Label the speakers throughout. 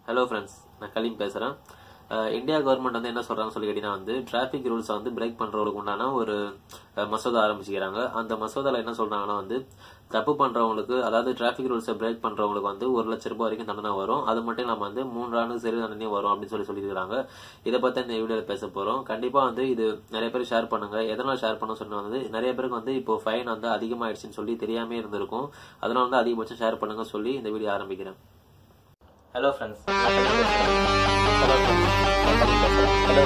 Speaker 1: hello friends நான் கலீம் பேசுகிறேன் India government வந்து என்ன சொல்றாங்கன்னு சொல்லி கேட்டீங்கன்னா வந்து டிராஃபிக் ரூல்ஸை வந்து பிரேக் பண்றவங்களுக்கு உண்டான ஒரு அஹ், மசோதா ஆரம்பிச்சுக்கிறாங்க அந்த மசோதால என்ன சொல்றாங்கன்னா வந்து தப்பு பண்றவங்களுக்கு அதாவது டிராஃபிக் ரூல்ஸை பிரேக் பண்றவங்களுக்கு வந்து ஒரு லட்ச ரூபாய் வரைக்கும் தண்டனை வரும் அது மட்டும் இல்லாம வந்து மூன்று ஆண்டு சிறை தண்டனையும் வரும் அப்படின்னு சொல்லி சொல்லியிருக்காங்க இதை பத்தி இந்த வீடியோல பேச போறோம் கண்டிப்பா வந்து இது நிறைய பேர் ஷேர் பண்ணுங்க எதனால ஷேர் பண்ண சொன்னா வந்து நிறைய பேருக்கு வந்து இப்போ ஃபைன் வந்து அதிகமாயிடுச்சுன்னு சொல்லி தெரியாம இருந்திருக்கும் அதனால வந்து அதிகபட்சம் ஷேர் பண்ணுங்க சொல்லி இந்த வீடியோ ஆரம்பிக்கிறேன்
Speaker 2: hello friends hello friends hello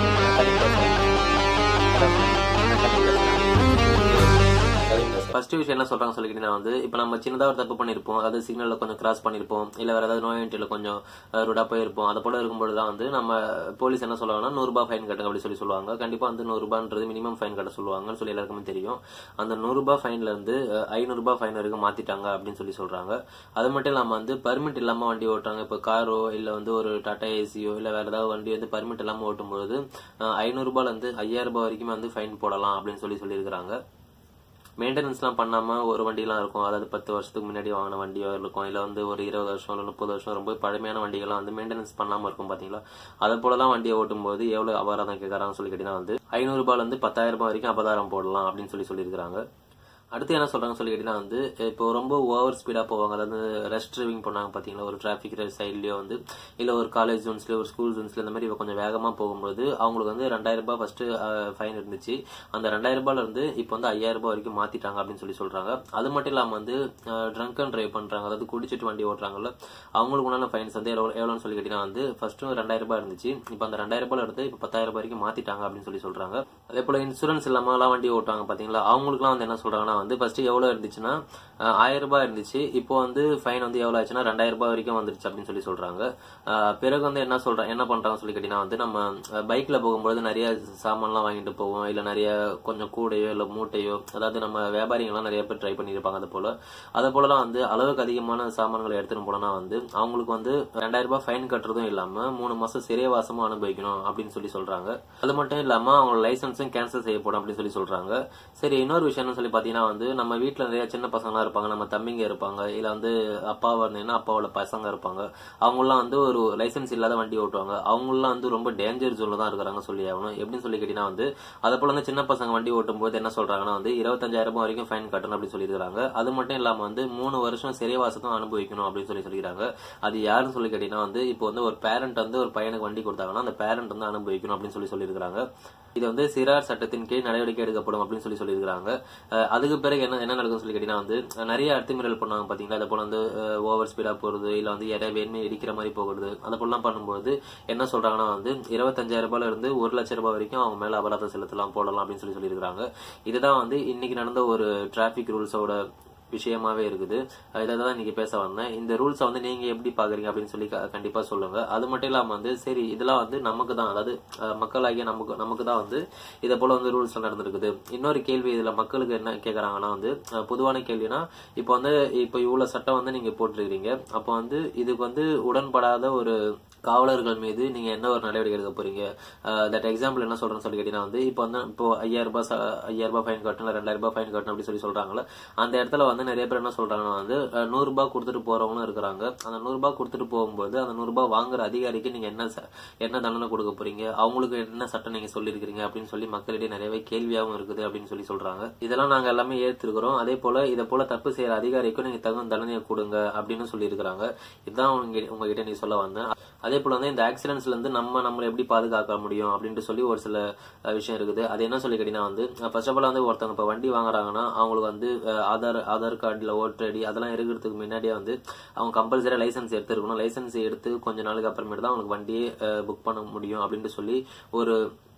Speaker 1: first விஷயம் என்ன சொல்றாங்க சொல்லிக்கிட்டீங்கன்னா வந்து இப்போ நம்ம சின்னதாக ஒரு தப்பு பண்ணியிருப்போம் அதாவது சிக்னல்ல கொஞ்சம் கிராஸ் பண்ணியிருப்போம் இல்லை வேற ஏதாவது நோய் என்ட்ரியில் கொஞ்சம் ரூடா போயிருப்போம் அது போல இருக்கும்போது தான் வந்து நம்ம போலீஸ் என்ன சொல்லுவாங்கன்னா நூறுரூபா ஃபைன் கட்டுங்க அப்படி சொல்லி சொல்லுவாங்க கண்டிப்பாக வந்து நூறுரூபான்றது மினிமம் ஃபைன் கட்ட சொல்லுவாங்கன்னு சொல்லி எல்லாருக்குமே தெரியும் அந்த நூறுரூபா ஃபைன்ல இருந்து ஐநூறுரூபா ஃபைன் வரைக்கும் மாத்திட்டாங்க அப்படின்னு சொல்லி சொல்றாங்க அது மட்டும் இல்லாம வந்து பர்மிட் இல்லாம வண்டி ஓட்டுறாங்க இப்போ காரோ இல்ல வந்து ஒரு டாடா ஏசியோ இல்ல வேற ஏதாவது வண்டி வந்து பர்மிட் இல்லாம ஓட்டும்போது ஐநூறு ரூபாயில இருந்து ஐயாயிரம் ரூபாய் வரைக்குமே வந்து ஃபைன் போடலாம் அப்படின்னு சொல்லி சொல்லியிருக்காங்க மெயின்டெனன்ஸ்லாம் பண்ணாம ஒரு வண்டிலாம் இருக்கும் அதாவது பத்து வருஷத்துக்கு முன்னாடி வாங்கின வண்டியோ இருக்கும் இல்ல வந்து ஒரு இருபது வருஷம் இல்ல முப்பது வருஷம் ரொம்ப பழமையான வண்டிகள்லாம் வந்து மெயின்டெனன்ஸ் பண்ணாம இருக்கும் பாத்தீங்களா அதை போலலாம் வண்டியை ஓட்டும் போது எவ்வளவு அபராதம் கேட்கறாங்கன்னு சொல்லி கேட்டீங்கன்னா வந்து ஐநூறு ரூபாயில இருந்து பத்தாயிரம் ரூபாய் வரைக்கும் அபராதம் போடலாம் அப்படின்னு சொல்லி சொல்லியிருக்காங்க அடுத்து என்ன சொல்றாங்க சொல்லி கேட்டீங்கன்னா வந்து இப்போ ரொம்ப ஓவர் ஸ்பீடா போவாங்க அதாவது ரெஸ்ட் டிரைவிங் பண்ணாங்க பாத்தீங்களா ஒரு டிராபிக் சைட்லயோ வந்து இல்ல ஒரு காலேஜ் ஜோன்ஸ்ல ஒரு ஸ்கூல் ஜோன்ஸ்ல இந்த மாதிரி கொஞ்சம் வேகமா போகும்போது அவங்களுக்கு வந்து ரெண்டாயிரம் ரூபாய் ஃபர்ஸ்ட் ஃபைன் இருந்துச்சு அந்த ரெண்டாயிரம் ரூபாயில இருந்து இப்போ வந்து ஐயாயிரம் ரூபாய் வரைக்கும் மாத்திட்டாங்க அப்படின்னு சொல்லி சொல்றாங்க அது மட்டும் இல்லாம வந்து ட்ரங்க் அண்ட் டிரைவ் பண்றாங்க அதாவது குடிச்சிட்டு வண்டி ஓட்டுறாங்கல்ல அவங்களுக்கு உண்டான ஃபைன்ஸ் வந்து எவ்வளவு- எவ்வளவுன்னு சொல்லி கேட்டீங்கன்னா வந்து ஃபர்ஸ்ட் ரெண்டாயிரம் ரூபாய் இருந்துச்சு இப்போ அந்த ரெண்டாயிரம் ரூபாயில இருந்து இப்போ பத்தாயிரம் ரூபாய் வரைக்கும் மாத்திட்டாங்க அப்படின்னு சொல்லி சொல்றாங்க அதே போல இன்சூரன்ஸ் இல்லாம எல்லாம் வண்டி ஓட்டுவாங்க பாத்தீங்களா அவங்களுக்குலாம் வந்து என்ன சொல்றாங்கன்னா வந்து ஃபர்ஸ்ட் எவ்வளவு இருந்துச்சுன்னா அஹ், ஆயிரம் ரூபாய் இருந்துச்சு இப்போ வந்து ஃபைன் வந்து எவ்வளவு ஆச்சுன்னா ரெண்டாயிரம் ரூபாய் வரைக்கும் வந்துருச்சு அப்படின்னு சொல்லி சொல்றாங்க அஹ், பிறகு வந்து என்ன சொல்றாங்க என்ன பண்றாங்க சொல்லி கேட்டீங்கன்னா வந்து நம்ம பைக்ல போகும்போது நிறைய சாமான்லாம் வாங்கிட்டு போவோம் இல்ல நிறைய கொஞ்சம் கூடையோ இல்ல மூட்டையோ அதாவது நம்ம வியாபாரிகள்லாம் நிறைய பேர் ட்ரை பண்ணியிருப்பாங்க அது போல அது போலலாம் வந்து அளவுக்கு அதிகமான சாமான்களை எடுத்துட்டு போனா வந்து அவங்களுக்கு வந்து ரெண்டாயிரம் ரூபாய் ஃபைன் கட்டுறதும் இல்லாம மூணு மாசம் சிறைவாசமும் அனுபவிக்கணும் அப்படின்னு சொல்லி சொல்றாங்க அது மட்டும் இல்லாம அவங்க லைசன்ஸும் கேன்சல் செய்யப்படும் அப்படின்னு சொல்லி சொல்றாங்க சரி இன்னொரு விஷயம் என்ன சொல்லி பாத்தீங்கன்னா வந்து நம்ம வீட்ல நிறைய சின்ன பசங்களா இருப்பாங்க நம்ம தம்பிங்க இருப்பாங்க இல்ல வந்து அப்பா வந்தீங்கன்னா அப்பாவோட பசங்க இருப்பாங்க அவங்கலாம் வந்து ஒரு லைசன்ஸ் இல்லாத வண்டி ஓட்டுவாங்க அவங்கலாம் வந்து ரொம்ப டேஞ்சர் ஜோன்ல தான் இருக்கிறாங்க சொல்லி ஆகணும் எப்படின்னு சொல்லி கேட்டீங்கன்னா வந்து அதை போல வந்து சின்ன பசங்க வண்டி ஓட்டும் போது என்ன சொல்றாங்கன்னா வந்து இருபத்தஞ்சாயிரம் ரூபாய் வரைக்கும் ஃபைன் கட்டணும் அப்படின்னு சொல்லியிருக்காங்க அது மட்டும் இல்லாம வந்து மூணு வருஷம் சிறைவாசத்தும் அனுபவிக்கணும் அப்படின்னு சொல்லி சொல்லிக்கிறாங்க அது யாருன்னு சொல்லி கேட்டீங்கன்னா வந்து இப்போ வந்து ஒரு பேரண்ட் வந்து ஒரு பையனுக்கு வண்டி கொடுத்தாங்கன்னா அந்த பேரண்ட் வந்து அனுபவிக்கணும் அப்படின்னு சொல்லி சொல்லியிருக்காங்க இது வந்து சிறார் சட்டத்தின் கீழ் நடவடிக்கை எடுக்கப்படும் அப்படின்னு சொல்லி சொல்லியிருக்காங்க அஹ் அதுக்கு பிறகு என்ன என்ன நடக்கும்னு சொல்லி கேட்டீங்கன்னா வந்து அஹ் நிறைய அத்துமீறல் பண்ணுவாங்க பாத்தீங்களா அதை போல வந்து ஓவர் ஸ்பீடா போறது இல்ல வந்து யாரையா வேணுமே இடிக்கிற மாதிரி போகிறது அது போலாம் பண்ணும்போது என்ன சொல்றாங்கன்னா வந்து இருபத்தஞ்சாயிரம் ரூபாயில இருந்து ஒரு லட்சம் ரூபாய் வரைக்கும் அவங்க மேல அபராதம் செலுத்தலாம் போடலாம் அப்படின்னு சொல்லி சொல்லியிருக்காங்க இதுதான் வந்து இன்னைக்கு நடந்த ஒரு டிராபிக் ரூல்ஸோட விஷயமாவே இருக்குது இதை தான் இன்னைக்கு பேச வந்தேன் இந்த ரூல்ஸை வந்து நீங்க எப்படி பாக்குறீங்க அப்படின்னு சொல்லி க- கண்டிப்பா சொல்லுங்க அது மட்டும் இல்லாம வந்து சரி இதெல்லாம் வந்து நமக்கு தான் அதாவது அஹ், மக்களாகிய நமக்கு நமக்கு தான் வந்து இதை போல வந்து ரூல்ஸ் நடந்திருக்குது இன்னொரு கேள்வி இதுல மக்களுக்கு என்ன கேக்குறாங்கன்னா வந்து அஹ், பொதுவான கேள்வினா இப்போ வந்து இப்போ இவ்வளவு சட்டம் வந்து நீங்க போட்டிருக்கீங்க அப்போ வந்து இதுக்கு வந்து உடன்படாத ஒரு காவலர்கள் மீது நீங்க என்ன ஒரு நடவடிக்கை எடுக்க போறீங்க தட் எக்ஸாம்பிள் என்ன சொல்றேன்னு சொல்லி கேட்டீங்கன்னா வந்து இப்போ வந்து இப்போ ஐயாயிரம் ரூபாய் ச- ஐயாயிரம் ரூபாய் ஃபைன் கட்டணும் இல்ல ரெண்டாயிரம் ரூபாய் ஃபைன் கட்டணும் அப்படி சொல்லி சொல்றாங்கல்ல அந்த இடத்துல வந்து நிறைய பேர் என்ன சொல்றாங்கன்னா வந்து அஹ், நூறு ரூபாய் கொடுத்துட்டு போறவங்களும் இருக்கிறாங்க அந்த நூறு ரூபாய் கொடுத்துட்டு போகும்போது அந்த நூறு ரூபாய் வாங்குற அதிகாரிக்கு நீங்க என்ன ச- என்ன தண்டனை கொடுக்க போறீங்க அவங்களுக்கு என்ன சட்டம் நீங்க சொல்லியிருக்கிறீங்க அப்படின்னு சொல்லி மக்களிடையே நிறையவே கேள்வியாகவும் இருக்குது அப்படின்னு சொல்லி சொல்றாங்க இதெல்லாம் நாங்க எல்லாமே ஏத்திருக்கிறோம் அதே போல இதை போல தப்பு செய்யற அதிகாரிக்கும் நீங்க தகுந்த தண்டனையை கொடுங்க அப்படின்னு சொல்லி இருக்கிறாங்க இதுதான் உங்க உங்ககிட்ட நீ சொல்ல வந்தேன் அதே போல வந்து இந்த ஆக்சிடென்ட்ஸ்ல இருந்து நம்ம நம்மளை எப்படி பாதுகாக்க முடியும் அப்படின்ட்டு சொல்லி ஒரு சில அஹ், விஷயம் இருக்குது அது என்ன சொல்லி கேட்டீங்கன்னா வந்து ஃபர்ஸ்ட் ஆஃப் ஆல் வந்து ஒருத்தவங்க இப்ப வண்டி வாங்குறாங்கன்னா அவங்களுக்கு வந்து அஹ், ஆதார் ஆதார் கார்டுல ஓட்டர் ஐடி அதெல்லாம் இருக்கிறதுக்கு முன்னாடியே வந்து அவங்க கம்பல்சரியா லைசன்ஸ் எடுத்துருக்கணும் லைசன்ஸ் எடுத்து கொஞ்ச நாளுக்கு அப்புறமேட்டு தான் அவங்களுக்கு வண்டியே புக் பண்ண முடியும் அப்படின்ட்டு சொல்லி ஒரு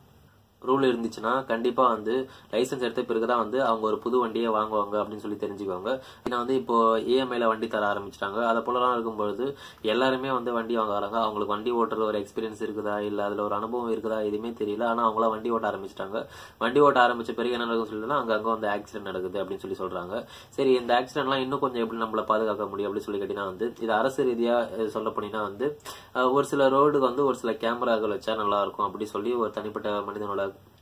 Speaker 1: ரூல் இருந்துச்சுன்னா கண்டிப்பா வந்து லைசன்ஸ் எடுத்த பிறகுதான் வந்து அவங்க ஒரு புது வண்டியை வாங்குவாங்க அப்படின்னு சொல்லி தெரிஞ்சுக்குவாங்க ஏன்னா வந்து இப்போ இஎம்ஐல வண்டி தர ஆரம்பிச்சிட்டாங்க அதை போலலாம் இருக்கும்பொழுது எல்லாருமே வந்து வண்டி வாங்க வராங்க அவங்களுக்கு வண்டி ஓட்டுற ஒரு எக்ஸ்பீரியன்ஸ் இருக்குதா இல்ல அதுல ஒரு அனுபவம் இருக்குதா எதுவுமே தெரியல ஆனா அவங்களா வண்டி ஓட்ட ஆரம்பிச்சிட்டாங்க வண்டி ஓட்ட ஆரம்பிச்ச பிறகு என்ன நடக்கும் சொல்லிட்டுனா அங்க அங்க வந்து ஆக்சிடென்ட் நடக்குது அப்படின்னு சொல்லி சொல்றாங்க சரி இந்த ஆக்சிடென்ட்லாம் இன்னும் கொஞ்சம் எப்படி நம்மள பாதுகாக்க முடியும் அப்படின்னு சொல்லி கேட்டீங்கன்னா வந்து இது அரசு ரீதியா அஹ், சொல்ல போனீங்கன்னா வந்து அஹ், ஒரு சில ரோடுக்கு வந்து ஒரு சில கேமராக்கள் வச்சா நல்லா இருக்கும் அப்படி சொல்லி ஒரு தனிப்பட்ட மனிதனோட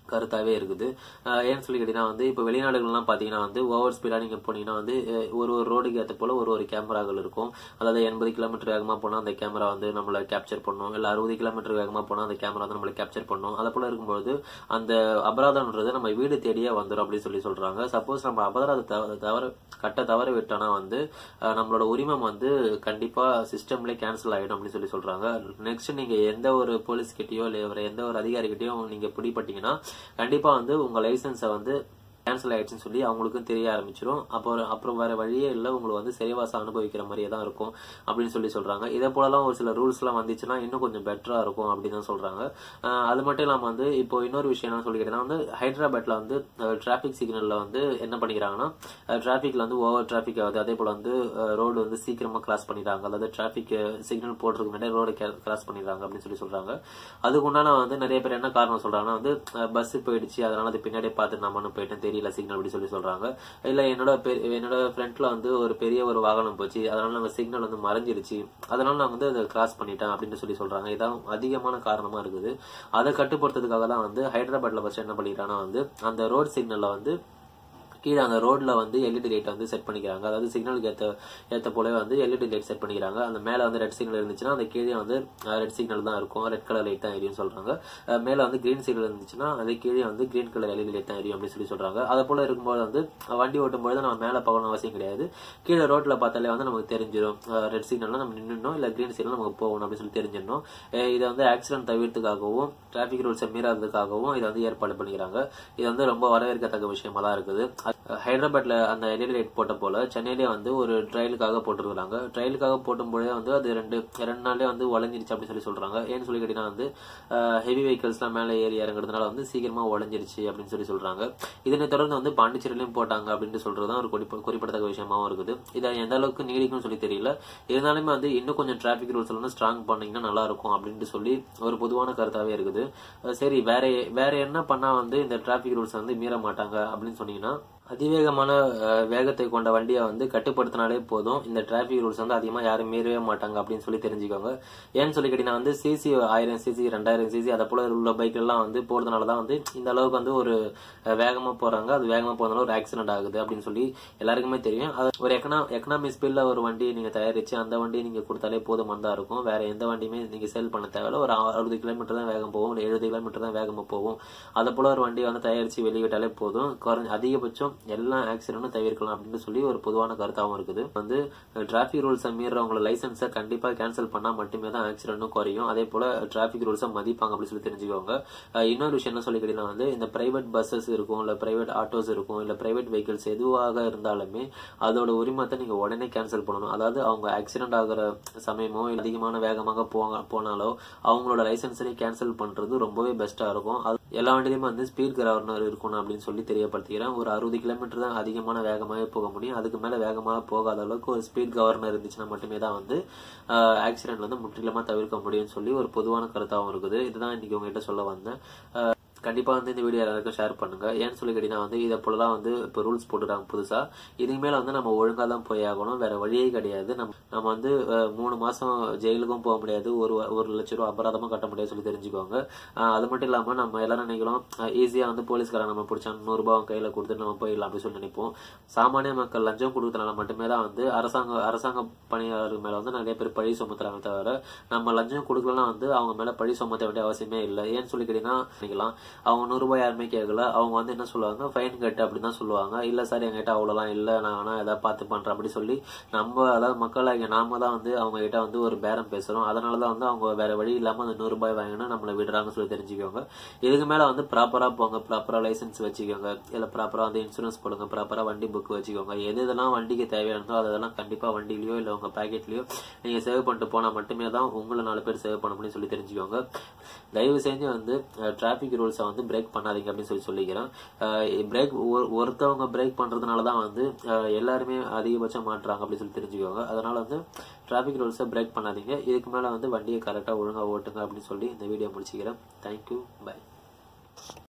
Speaker 1: கருத்தாவே இருக்குது அஹ் ஏன்னு சொல்லி கேட்டீங்கன்னா வந்து இப்போ வெளிநாடுகள்லாம் பாத்தீங்கன்னா வந்து ஓவர் ஸ்பீடா நீங்க போனீங்கன்னா வந்து அஹ் ஒரு ஒரு ரோடுக்கு ஏற்ற போல ஒரு ஒரு கேமராக்கள் இருக்கும் அதாவது எண்பது கிலோமீட்டர் வேகமா போனா அந்த கேமரா வந்து நம்மள கேப்சர் பண்ணும் இல்ல அறுபது கிலோமீட்டர் வேகமா போனா அந்த கேமரா வந்து நம்மள கேப்சர் பண்ணும் அது போல இருக்கும்போது அந்த அபராதம்ன்றது நம்ம வீடு தேடியே வந்துடும் அப்படின்னு சொல்லி சொல்றாங்க சப்போஸ் நம்ம அபராதம் தவ- தவற கட்ட தவற விட்டோம்னா வந்து அஹ் நம்மளோட உரிமம் வந்து கண்டிப்பா சிஸ்டம்ல கேன்சல் ஆயிடும் அப்படின்னு சொல்லி சொல்றாங்க நெக்ஸ்ட் நீங்க எந்த ஒரு போலீஸ் கிட்டயோ இல்ல வேற எந்த ஒரு அதிகாரி கிட்டயோ நீங்க பிடிப்பட்டீங்கன்னா கண்டிப்பா வந்து உங்க லைசன்ஸை வந்து கேன்சல் ஆயிடுச்சுன்னு சொல்லி அவங்களுக்கும் தெரிய ஆரம்பிச்சிடும் அப்புறம் அப்புறம் வேற வழியே இல்லை உங்களுக்கு வந்து சிறைவாசம் அனுபவிக்கிற மாதிரியே தான் இருக்கும் அப்படின்னு சொல்லி சொல்றாங்க இதே போலலாம் ஒரு சில ரூல்ஸ் எல்லாம் வந்துச்சுன்னா இன்னும் கொஞ்சம் பெட்டரா இருக்கும் அப்படின்னு தான் சொல்றாங்க அஹ் அது மட்டும் இல்லாம வந்து இப்போ இன்னொரு விஷயம் என்ன சொல்லிக்கிட்டேன்னா வந்து ஹைதராபாத்ல வந்து டிராபிக் சிக்னல்ல வந்து என்ன பண்ணிக்கிறாங்கன்னா டிராபிக்ல வந்து ஓவர் டிராபிக் ஆகுது அதே போல வந்து ரோடு வந்து சீக்கிரமா கிராஸ் பண்ணிடுறாங்க அதாவது டிராபிக் சிக்னல் போடுறதுக்கு முன்னாடி ரோடு கிராஸ் பண்ணிடுறாங்க அப்படின்னு சொல்லி சொல்றாங்க அதுக்கு உண்டான வந்து நிறைய பேர் என்ன காரணம் சொல்றாங்கன்னா வந்து பஸ் போயிடுச்சு அதனால அது பின்னாடியே பார்த்து நம்மனு போயிட்டேன் தெரியல சிக்னல் அப்படி சொல்லி சொல்றாங்க இல்ல என்னோட பெ- என்னோட ஃப்ரண்ட்ல வந்து ஒரு பெரிய ஒரு வாகனம் போச்சு அதனால நம்ம சிக்னல் வந்து மறைஞ்சிருச்சு அதனால நான் வந்து அதை கிராஸ் பண்ணிட்டேன் அப்படின்னு சொல்லி சொல்றாங்க இதான் அதிகமான காரணமா இருக்குது அதை கட்டுப்படுத்துறதுக்காக தான் வந்து ஹைதராபாத்ல ஃபர்ஸ்ட் என்ன பண்ணிக்கிறாங்கன்னா வந்து அந்த ரோட் சிக்னல்ல வந்து கீழே அந்த ரோட்ல வந்து எல்இடி லைட் வந்து செட் பண்ணிக்கிறாங்க அதாவது சிக்னலுக்கு ஏத்த ஏத்த போலவே வந்து எல்இடி லைட் செட் பண்ணிக்கிறாங்க அந்த மேல வந்து ரெட் சிக்னல் இருந்துச்சுன்னா அந்த கீழே வந்து ரெட் சிக்னல் தான் இருக்கும் ரெட் கலர் லைட் தான் எரியும் சொல்றாங்க அஹ் மேல வந்து கிரீன் சிக்னல் இருந்துச்சுன்னா அது கீழே வந்து கிரீன் கலர் எல்இடி லைட் தான் எரியும் அப்படின்னு சொல்லி சொல்றாங்க அது போல இருக்கும்போது வந்து வண்டி ஓட்டும்போது நம்ம மேல பார்க்கணும் அவசியம் கிடையாது கீழே ரோட்ல பார்த்தாலே வந்து நமக்கு தெரிஞ்சிடும் ரெட் சிக்னல்னா நம்ம நின்னுடணும் இல்ல கிரீன் சிக்னல் நமக்கு போகணும் அப்படின்னு சொல்லி தெரிஞ்சிடணும் அஹ் இதை வந்து ஆக்சிடென்ட் தவிர்த்துக்காகவும் டிராபிக் ரூல்ஸை மீறாததுக்காகவும் இதை வந்து ஏற்பாடு பண்ணிக்கிறாங்க இது வந்து ரொம்ப வரவேற்கத்தக்க விஷயமா தான் இருக்குது அஹ் ஹைதராபாத்ல அந்த எல்இடி லைட் போட்ட போல சென்னையிலேயே வந்து ஒரு ட்ரையலுக்காக போட்டிருக்காங்க ட்ரையலுக்காக போட்டும்போதே வந்து அது ரெண்டு ரெண்டு நாள்லயே வந்து உடஞ்சிருச்சு அப்படின்னு சொல்லி சொல்றாங்க ஏன்னு சொல்லி கேட்டீங்கன்னா வந்து ஹெவி வெஹிக்கல்ஸ்லாம் மேலே ஏறி இறங்குறதுனால வந்து சீக்கிரமா உடஞ்சிருச்சு அப்படின்னு சொல்லி சொல்றாங்க இதனை தொடர்ந்து வந்து பாண்டிச்சேரியிலையும் போட்டாங்க அப்படின்னு சொல்றதுதான் ஒரு குறிப்பிட- குறிப்பிடத்தக்க விஷயமாவும் இருக்குது இதை எந்த அளவுக்கு நீடிக்கும்னு சொல்லி தெரியல இருந்தாலுமே வந்து இன்னும் கொஞ்சம் டிராபிக் ரூல்ஸ் எல்லாம் ஸ்ட்ராங் பண்ணீங்கன்னா நல்லா இருக்கும் அப்படின்ட்டு சொல்லி ஒரு பொதுவான கருத்தாவே இருக்குது அஹ் சரி வேற வேற என்ன பண்ணா வந்து இந்த டிராபிக் ரூல்ஸ் வந்து மீற மாட்டாங்க அப்படின்னு சொன்னீங்கன்னா அதிவேகமான அஹ், வேகத்தை கொண்ட வண்டியை வந்து கட்டுப்படுத்தினாலே போதும் இந்த டிராபிக் ரூல்ஸ் வந்து அதிகமா யாரும் மீறவே மாட்டாங்க அப்படின்னு சொல்லி தெரிஞ்சுக்கோங்க ஏன்னு சொல்லி கேட்டீங்கன்னா வந்து சிசி ஆயிரம் சிசி ரெண்டாயிரம் சிசி அதை போல உள்ள பைக் எல்லாம் வந்து போறதுனால தான் வந்து இந்த அளவுக்கு வந்து ஒரு அஹ், வேகமா போறாங்க அது வேகமா போறதுனால ஒரு ஆக்சிடென்ட் ஆகுது அப்படின்னு சொல்லி எல்லாருக்குமே தெரியும் அது ஒரு எக்கனா எக்கனாமி ஸ்பீட்ல ஒரு வண்டியை நீங்க தயாரிச்சு அந்த வண்டியை நீங்க கொடுத்தாலே போதுமானதா தான் இருக்கும் வேற எந்த வண்டியுமே நீங்க செல் பண்ண தேவையில்ல ஒரு அறுபது கிலோமீட்டர் தான் வேகம் போகும் எழுபது கிலோமீட்டர் தான் வேகமா போகும் அது போல ஒரு வண்டியை வந்து தயாரிச்சு வெளியிட்டாலே போதும் குறைஞ்ச அதிகபட்சம் எல்லா ஆக்சிடென்ட்டும் தவிர்க்கலாம் அப்படின்னு சொல்லி ஒரு பொதுவான கருத்தாவும் இருக்குது வந்து டிராபிக் ரூல்ஸை மீறவங்களோட லைசன்ஸை கண்டிப்பா கேன்சல் பண்ணா மட்டுமே தான் ஆக்சிடென்ட்டும் குறையும் அதே போல டிராபிக் ரூல்ஸை மதிப்பாங்க அப்படின்னு சொல்லி தெரிஞ்சுக்கோங்க அஹ் இன்னொரு விஷயம் என்ன சொல்லி கேட்டீங்கன்னா வந்து இந்த பிரைவேட் பஸ்ஸஸ் இருக்கும் இல்ல பிரைவேட் ஆட்டோஸ் இருக்கும் இல்ல பிரைவேட் வெஹிக்கிள்ஸ் எதுவாக இருந்தாலுமே அதோட உரிமத்தை நீங்க உடனே கேன்சல் பண்ணணும் அதாவது அவங்க ஆக்சிடென்ட் ஆகுற சமயமோ இல்ல அதிகமான வேகமாக போங்க போனாலோ அவங்களோட லைசன்ஸை கேன்சல் பண்றது ரொம்பவே பெஸ்டா இருக்கும் அது எல்லா வண்டியிலுமே வந்து ஸ்பீட் கவர்னர் இருக்கணும் அப்படின்னு சொல்லி தெரியப்படுத்திக்கிறேன் ஒரு அறுபது கிலோமீட்டர் தான் அதிகமான வேகமாகவே போக முடியும் அதுக்கு மேல வேகமாக போகாத அளவுக்கு ஒரு ஸ்பீட் கவர்னர் இருந்துச்சுன்னா மட்டுமே தான் வந்து ஆக்சிடென்ட் வந்து முற்றிலுமா தவிர்க்க முடியும்னு சொல்லி ஒரு பொதுவான கருத்தாகவும் இருக்குது இதுதான் இன்னைக்கு உங்ககிட்ட சொல்ல வந்தேன் அஹ் கண்டிப்பா வந்து இந்த வீடியோ எல்லாருக்கும் ஷேர் பண்ணுங்க ஏன்னு சொல்லி கேட்டீங்கன்னா வந்து இதை போலதான் வந்து இப்போ ரூல்ஸ் போட்டுறாங்க புதுசா இதுக்கு மேல வந்து நம்ம ஒழுங்கா தான் போய் ஆகணும் வேற வழியே கிடையாது நம்ம நம்ம வந்து அஹ், மூணு மாசம் ஜெயிலுக்கும் போக முடியாது ஒரு வ- ஒரு லட்சம் ரூபா அபராதமும் கட்ட முடியாது சொல்லி தெரிஞ்சுக்கோங்க அஹ், அது மட்டும் இல்லாம நம்ம எல்லாரும் நினைக்கிறோம் ஈஸியா வந்து போலீஸ்காரன் நம்ம பிடிச்சா நூறு ரூபாய் அவன் கையில கொடுத்துட்டு நம்ம போயிடலாம் அப்படின்னு சொல்லி நினைப்போம் சாமானிய மக்கள் லஞ்சம் கொடுக்கறதுனால மட்டுமே தான் வந்து அரசாங்க அரசாங்க பணியாளர்கள் மேல வந்து நிறைய பேர் பழி சுமத்துறாங்க தவிர நம்ம லஞ்சம் கொடுக்கலன்னா வந்து அவங்க மேல பழி சுமத்த வேண்டிய அவசியமே இல்லை ஏன்னு சொல்லி கேட்டீங்கன்னா நினைக்கலாம் அவங்க நூறு ரூபாய் யாருமே கேட்கல அவங்க வந்து என்ன சொல்லுவாங்க ஃபைன் கட்டு அப்படின்னு தான் சொல்லுவாங்க இல்ல சார் எங்ககிட்ட அவ்வளவுலாம் இல்ல நான் ஆனா ஏதாவது பார்த்து பண்றேன் அப்படி சொல்லி நம்ம அதாவது மக்களாகிய நாம தான் வந்து அவங்க கிட்ட வந்து ஒரு பேரம் பேசுறோம் அதனாலதான் வந்து அவங்க வேற வழி இல்லாம அந்த நூறு ரூபாய் வாங்கினா நம்மள விடுறாங்கன்னு சொல்லி தெரிஞ்சுக்கோங்க இதுக்கு மேல வந்து ப்ராப்பரா போங்க ப்ராப்பரா லைசென்ஸ் வச்சுக்கோங்க இல்ல ப்ராப்பரா வந்து இன்சூரன்ஸ் போடுங்க ப்ராப்பரா வண்டி புக் வச்சுக்கோங்க எது இதெல்லாம் வண்டிக்கு தேவையானதோ அதெல்லாம் கண்டிப்பா வண்டிலயோ இல்ல உங்க பாக்கெட்லயோ நீங்க சேவ் பண்ணிட்டு போனா மட்டுமே தான் உங்களை நாலு பேர் சேவ் பண்ண முடியும்னு சொல்லி தெரிஞ்சுக்கோங்க தயவு செஞ்சு வந்து டிராபிக் ரூல்ஸை வந்து பிரேக் பண்ணாதீங்க அப்படின்னு சொல்லி சொல்லிக்கிறேன் பிரேக் ஒருத்தவங்க பிரேக் பண்றதுனால தான் வந்து அஹ், எல்லாருமே அதிகபட்சம் மாட்டுறாங்க அப்படின்னு சொல்லி தெரிஞ்சுக்கோங்க அதனால வந்து டிராபிக் ரூல்ஸை பிரேக் பண்ணாதீங்க இதுக்கு மேல வந்து வண்டியை கரெக்டா ஒழுங்கா ஓட்டுங்க அப்படின்னு சொல்லி இந்த வீடியோ முடிச்சுக்கிறேன் தேங்க்யூ பை